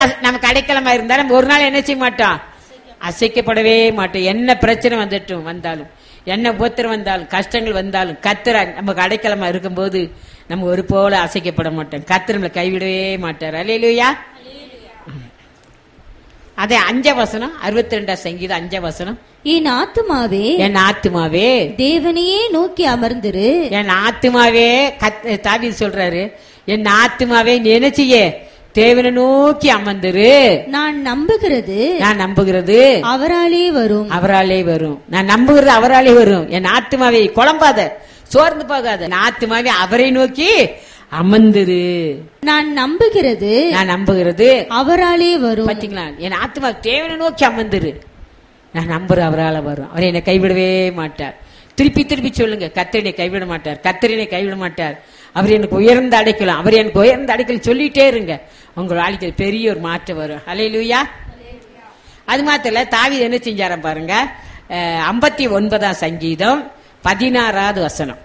நமக்கு அடைக்கலமா இருந்தா நம்ம ஒரு நாள் என்ன செய்ய மாட்டோம் அசைக்கப்படவே மாட்டோம் என்ன பிரச்சனை வந்துட்டும் வந்தாலும் என்ன உபத்திரம் வந்தாலும் கஷ்டங்கள் வந்தாலும் கத்திர நமக்கு அடைக்கலமா இருக்கும்போது நம்ம ஒரு போல அசைக்கப்பட மாட்டோம் கத்திர நம்மளை கைவிடவே மாட்டார் அலையிலுயா அதே அஞ்ச வசனம் அறுபத்தி ரெண்டாம் சங்கீதம் அஞ்ச வசனம் என் ஆத்துமாவே என் ஆத்துமாவே தேவனையே நோக்கி அமர்ந்திரு என் ஆத்துமாவே கத் தாவி சொல்றாரு என் ஆத்துமாவே நீ என்ன செய்ய தேவனை நோக்கி அமர்ந்துரு நான் நம்புகிறது நான் நம்புகிறது அவராலே வரும் அவராலே வரும் நான் நம்புகிறது அவராலே வரும் என் ஆத்துமாவை குழம்பாத சோர்ந்து போகாத என் ஆத்துமாவே அவரை நோக்கி அமர்ந்துரு நான் நம்புகிறது நான் நம்புகிறது அவராலே வரும் பாத்தீங்களா என் ஆத்மா தேவனை நோக்கி அமர்ந்துரு நான் நம்புற அவரால வரும் அவர் என்னை கைவிடவே மாட்டார் திருப்பி திருப்பி சொல்லுங்க கத்தரினை கைவிட மாட்டார் கத்தரினை கைவிட மாட்டார் அவர் எனக்கு உயர்ந்த அடைக்கலாம் அவர் எனக்கு உயர்ந்த அடைக்கல் சொல்லிட்டே இருங்க உங்க வாழ்க்கையில் பெரிய ஒரு மாற்றம் வரும் அலையிலுயா அது மாத்திரம் இல்ல தாவி என்ன செஞ்சாராம் பாருங்க ஐம்பத்தி ஒன்பதாம் சங்கீதம் பதினாறாவது வசனம்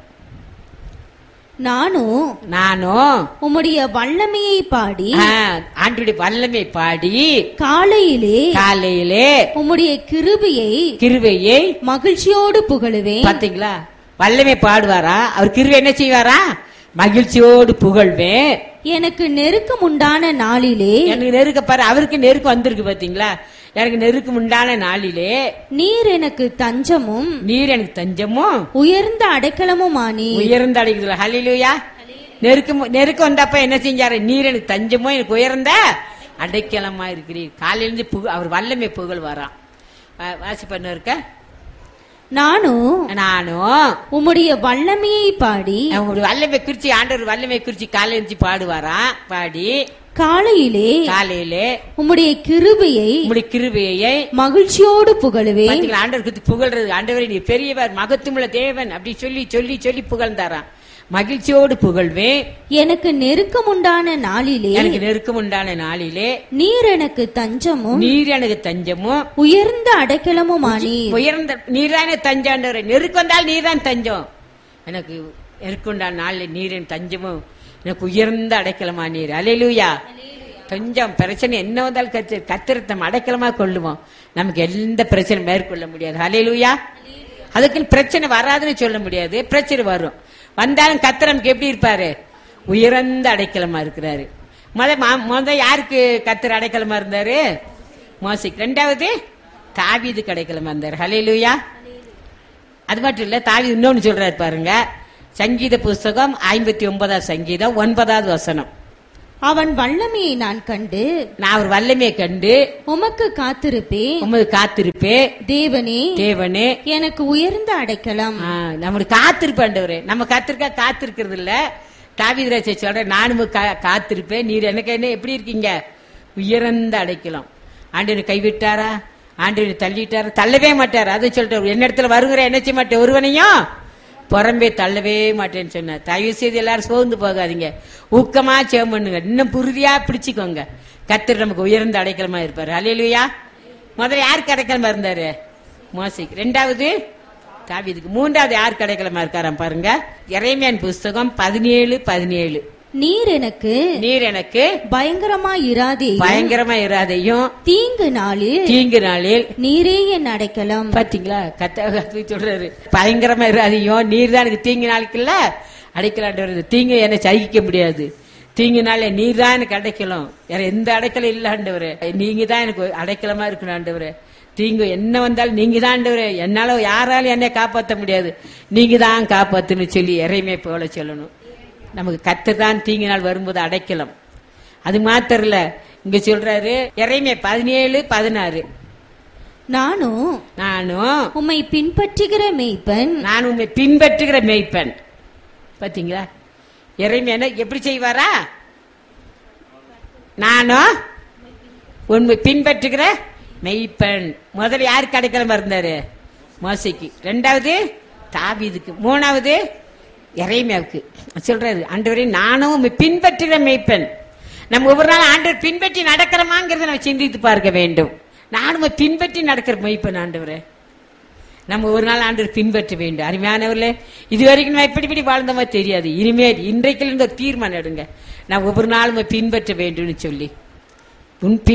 நானும் நானும் உம்முடைய வல்லமையை பாடி ஆ, ஆண்டுடைய வல்லமை பாடி காலையிலே காலையிலே உம்முடைய கிருபையை கிருவையை மகிழ்ச்சியோடு புகழுவேன் பாத்தீங்களா வல்லமை பாடுவாரா அவர் கிருவை என்ன செய்வாரா மகிழ்ச்சியோடு புகழ்வேன் எனக்கு நெருக்கம் உண்டான நாளிலே எனக்கு நெருக்க பாரு அவருக்கு நெருக்கம் வந்திருக்கு பாத்தீங்களா எனக்கு நெருக்கம் உண்டான நாளிலே நீர் எனக்கு தஞ்சமும் நீர் எனக்கு தஞ்சமும் உயர்ந்த அடைக்கலமுமானி உயர்ந்த அடைக்குதுல ஹலிலுயா நெருக்கம் நெருக்கம் வந்தப்ப என்ன செஞ்சாரு நீர் எனக்கு தஞ்சமும் எனக்கு உயர்ந்த அடைக்கலமா இருக்கிறீர் காலையில இருந்து புக அவர் வல்லமை புகழ் வரான் வாசி பண்ண இருக்க நானும் நானும் உம்முடைய வல்லமையை பாடி அவங்களுடைய வல்லமை குறிச்சி ஆண்டவர் வல்லமை குறிச்சி காலையில இருந்து பாடுவாராம் பாடி காலையிலே காலையிலே உம்முடைய கிருபையை உம்முடைய கிருபையை மகிழ்ச்சியோடு புகழுவேன் பாத்தீங்களா ஆண்டவர் குறித்து புகழ்றது ஆண்டவரை நீ பெரியவர் மகத்துவமுள்ள தேவன் அப்படி சொல்லி சொல்லி சொல்லி புகழ்ந்தாராம் மகிழ்ச்சியோடு புகழ்வேன் எனக்கு நெருக்கம் உண்டான நாளிலே எனக்கு நெருக்கம் உண்டான நாளிலே நீர் எனக்கு தஞ்சமும் நீர் எனக்கு தஞ்சமும் உயர்ந்த அடைக்கலமுமானி உயர்ந்த நீர்தானே தஞ்சாண்டவரை நெருக்கு வந்தால் நீர்தான் தஞ்சம் எனக்கு நெருக்குண்டான நாளில் நீரின் தஞ்சமும் எனக்கு உயர்ந்த அடைக்கலமா நீர் அலையிலுயா கொஞ்சம் பிரச்சனை என்ன வந்தாலும் கத்து கத்திரத்தம் அடைக்கலமா கொள்ளுவோம் நமக்கு எந்த பிரச்சனை மேற்கொள்ள முடியாது அலையிலுயா அதுக்கு பிரச்சனை வராதுன்னு சொல்ல முடியாது பிரச்சனை வரும் வந்தாலும் கத்தர் நமக்கு எப்படி இருப்பாரு உயர்ந்த அடைக்கலமா இருக்கிறாரு முத மா- முத யாருக்கு கத்தர் அடைக்கலமா இருந்தாரு மோசிக் ரெண்டாவது தாவீது அடைக்கலமா இருந்தாரு ஹalleluya அது மட்டும் இல்ல தாவீது இன்னொன்னு சொல்றாரு பாருங்க சங்கீத புஸ்தகம் ஐம்பத்தி ஒன்பதாம் சங்கீதம் ஒன்பதாவது வசனம் அவன் வல்லமையை நான் கண்டு நான் ஒரு வல்லமையை கண்டு உமக்கு காத்திருப்பேன் உமது காத்திருப்பே தேவனே தேவனே எனக்கு உயர்ந்த அடைக்கலம் ஆ, நம்மளுக்கு காத்திருப்பாண்டவரே நம்ம கத்திருக்கா காத்திருக்கிறது இல்ல தாவிதராஜ சொல்ற நானும் கா- காத்திருப்பேன் நீர் எனக்கு என்ன எப்படி இருக்கீங்க உயர்ந்த அடைக்கலாம் ஆண்டவர் கைவிட்டாரா ஆண்டவர் தள்ளிட்டாரா தள்ளவே மாட்டார் அதை சொல்லிட்டு என்ன இடத்துல வருகிற என்ன செய்ய மாட்டேன் ஒருவனையும் புறம்பே தள்ளவே மாட்டேன்னு சொன்னார் தயவு செய்து எல்லாரும் சோர்ந்து போகாதீங்க ஊக்கமா சேவம் பண்ணுங்க இன்னும் புரிதியா பிடிச்சுக்கோங்க கத்தர் நமக்கு உயர்ந்த அடைக்கலமா இருப்பாரு அலையிலுயா முதல்ல யாருக்கு அடைக்கலமா இருந்தாரு மோசிக் ரெண்டாவது தாவீதுக்கு மூன்றாவது யாருக்கு அடைக்கலமா இருக்காராம் பாருங்க இறைமையான் புஸ்தகம் பதினேழு பதினேழு நீர் எனக்கு நீர் எனக்கு பயங்கரமா இராதே பயங்கரமா இராதையும் தீங்கு நாளில் தீங்கு நாளில் நீரே என் அடைக்கலம் பாத்தீங்களா கத்த சொல்றாரு பயங்கரமா இராதையும் நீர் தான் எனக்கு தீங்கு நாளுக்குல்ல அடைக்கலாண்டு தீங்கு என்னை சகிக்க முடியாது தீங்கு நாள நீர் தான் எனக்கு அடைக்கலம் வேற எந்த அடைக்கலம் இல்ல ஆண்டவரே நீங்க தான் எனக்கு அடைக்கலமா இருக்கணும் ஆண்டவரே தீங்கு என்ன வந்தாலும் நீங்க தான் ஆண்டவரே என்னால யாராலும் என்னை காப்பாற்ற முடியாது நீங்க தான் காப்பாத்துன்னு சொல்லி இறைமை போல சொல்லணும் நமக்கு கத்து தான் தீங்கு நாள் வரும்போது அடைக்கலம் அது மாத்திரம் இல்ல இங்க சொல்றாரு இறைமை பதினேழு பதினாறு நானும் நானும் உம்மை பின்பற்றுகிற மெய்ப்பன் நான் உண்மை பின்பற்றுகிற மெய்ப்பன் பாத்தீங்களா இறைமையான எப்படி செய்வாரா நானும் உண்மை பின்பற்றுகிற மெய்ப்பன் முதல்ல யாருக்கு அடைக்கலமா இருந்தாரு மோசைக்கு ரெண்டாவது தாவீதுக்கு மூணாவது இறைமையாவுக்கு சொல்றாரு ஆண்டவரே நானும் உம்மை பின்பற்றுகிற மெய்ப்பன் நம்ம ஒவ்வொரு நாள் ஆண்டவர் பின்பற்றி நடக்கிறோமாங்கிறத நம்ம சிந்தித்து பார்க்க வேண்டும் நானும் உம்மை பின்பற்றி நடக்கிற மெய்ப்பன் ஆண்டவரே நம்ம ஒரு நாள் ஆண்டவர் பின்பற்ற வேண்டும் அருமையானவர்களே இது வரைக்கும் நம்ம எப்படி இப்படி வாழ்ந்தோமோ தெரியாது இனிமேல் இன்றைக்குல இருந்து ஒரு தீர்மானம் எடுங்க நான் ஒவ்வொரு நாளும் பின்பற்ற வேண்டும்னு சொல்லி உன்